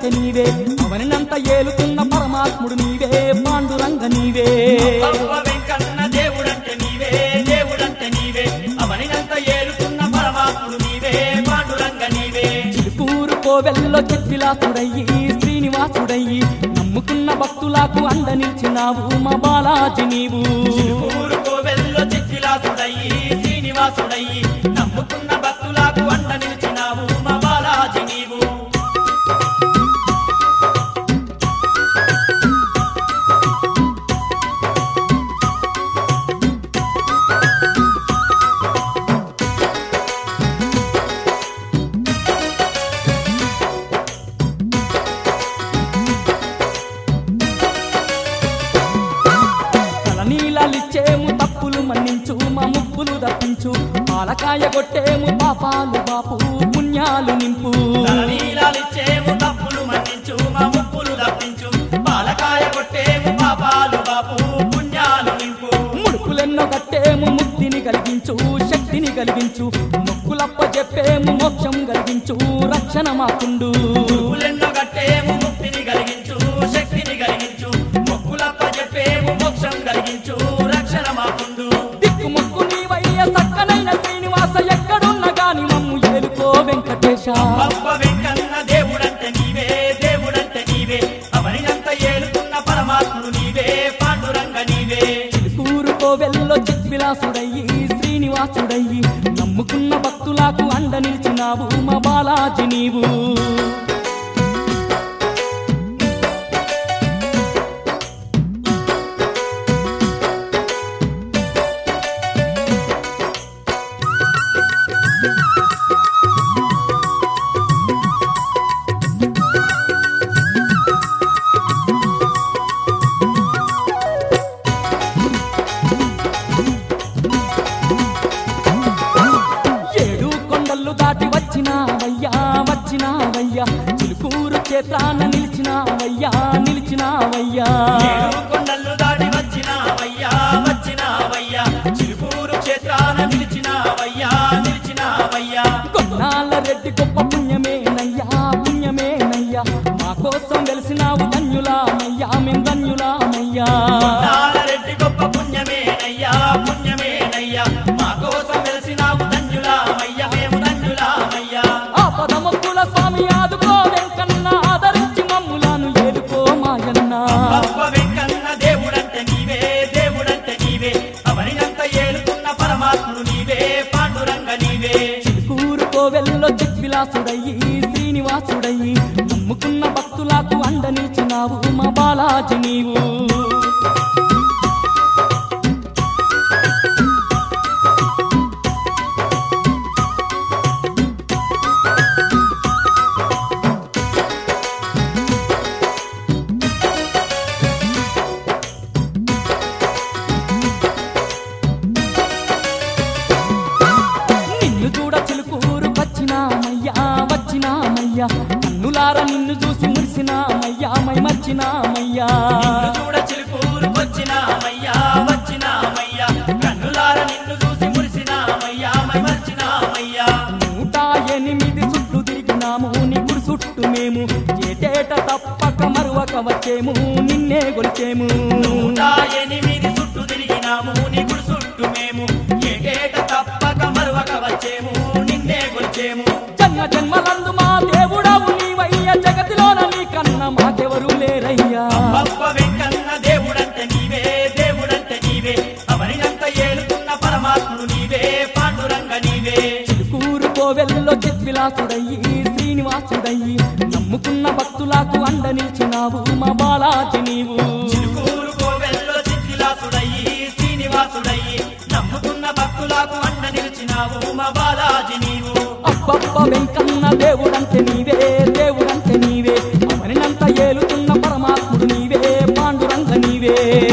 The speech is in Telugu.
దేవుడంటే నీవే అవనినంత ఏలుతున్న పరమాత్ముడు నీవే పాండురంగ నీవే అవ్వ వెంకన్న దేవుడంటే నీవే దేవుడంటే నీవే అవనినంత ఏలుతున్న పరమాత్ముడు నీవే పాండురంగ నీవే చిలుకూరు కోవెల్లో చిత్విలాసుడయ్యి శ్రీనివాసుడయ్యి నమ్ముకున్న భక్తులకు అండ నిలిచినావు మా బాలాజీ నీవు ఊరు కోవెల్లో చిచ్చిలాసుడయ్యి శ్రీనివాసుడయ్యి నమ్ముకున్న భక్తులకు అండ నిలిచినావు మా బాలాజీ నీవు తలనీలాలిచ్చేము తప్పులు మన్నించు మా ముప్పులు తప్పించు పాలకాయ కొట్టేము పాపాలు బాపు పుణ్యాలు నింపు నీలాలిచ్చేము తప్పులు మన్నించు మా ముప్పులు తప్పించు పాలకాయ కొట్టేము పాపాలు బాపు పుణ్యాలు నింపు ముడుపులెన్నో కట్టేము ముక్తిని కలిగించు శక్తిని కలిగించు మొక్కులప్ప చెప్పేము మోక్షం కలిగించు రక్షణ మాకుండు పులెన్నో కట్టేము ముక్తిని కలిగించు శక్తిని కలిగించు మొక్కులప్ప చెప్పేము మోక్షం కలిగించు రక్షణ మాకుండు దిక్కు మొక్కు నీవయ్య సక్కనైన శ్రీనివాస ఎక్కడున్న గాని మమ్ము ఏలుకో వెంకటేశ అవ్వ వెంకన్న దేవుడంటే నీవే దేవుడంటే నీవే అవనినంత ఏలుతున్న పరమాత్ముడు నీవే పాండురంగ నీవే చిలుకూరుకో వెల్లో చిత్విలాసుడయ్యి శ్రీనివాసుడయ్యి నమ్ముకున్న భక్తులకు అండ నిలిచినావు మా బాలాజీ నీవు ఏడు కొండలు దాటి వచ్చినావయ్యా వచ్చినావయ్యా చిలుకూరు క్షేత్రాన నిలిచినావయ్యా నిలిచినావయ్యా ఏడు కొండలు దాటి వచ్చినావయ్యా వచ్చినావయ్యా చిలుకూరు క్షేత్రాన నిలిచినావయ్యా నిలిచినావయ్యా కొన్నాళ్ళ రెడ్డి గొప్ప పుణ్యమేనయ్యా పుణ్యమేనయ్యా మా కోసం వెలిసినావు ధన్యులామయ్యా మేం ధన్యులామయ్యా రెడ్డి గొప్ప పుణ్యమేనయ్యా పుణ్యమేనయ్యా మా కోసం వెలిసినావు ధన్యులామయ్యా మేము ధన్యులామయ్యా ఆపదమక్కుల స్వామి ఆదుకో వెంకన్న ఆదరించి మమ్ములను ఏలుకో మాయన్న అవ్వ వెంకన్న దేవుడంటే నీవే దేవుడంటే నీవే అవనినంత ఏలుతున్న పరమాత్ముడు నీవే పాండురంగ నీవే చిలుకూరు కోవెల్లో చిత్విలాసుడయ్యి శ్రీనివాసుడయ్యి నమ్ముకున్న భక్తులకు అండ నిలిచినావు మా బాలాజీ నీవు నిన్ను చూడ చిలుకూరు వచ్చినామయ్యా వచ్చినామయ్యా కన్నులార నిన్ను చూసి మురిసినామయ్యా మై మర్చినామయ్యా నిన్ను చూడ చిలుకూరు వచ్చినామయ్యా వచ్చినామయ్యా కన్నులార నిన్ను చూసి మురిసినామయ్యా మై మర్చినామయ్యా నూట ఎనిమిది చుట్లు తిరిగినాము నీ గుడి చుట్టు మేము ఏటేట తప్పక మరువక వచ్చేము నిన్నే గొలిచేము నూట ఎనిమిది చుట్టూ తిరిగినాము నీ గుడి చుట్టూ మేము ఏకేట తప్పక మరువక వచ్చేము నిన్నే గొలిచేము జన్మ జన్మలందు మా దేవుడవు నీవయ్య జగతిలోన నీ కన్న మాకెవరు లేరయ్యా అవ్వ వెంకన్న దేవుడంటే నీవే దేవుడంటే నీవే అవనినంత ఏలుతున్న పరమాత్ముడు నీవే పాండురంగ నీవే చిలుకూరు కోవెల్లో చిత్విలాసుడయ్యి శ్రీనివాసుడయ్యి నమ్ముకున్న భక్తులకు అండ నిలిచినావు మా బాలాజీ నీవు చిలుకూరు కోవెల్లో చిత్తిలాసుడయ్యి శ్రీనివాసుడయ్యి నమ్ముకున్న భక్తులకు అండ నిలిచినావు మా బాలాజీ నీవు అబ్బబ్బ వెంకన్న దేవుడంటే నీవే దేవుడంటే నీవే అవనినంత ఏలుతున్న పరమాత్ముడు నీవే పాండురంగ నీవే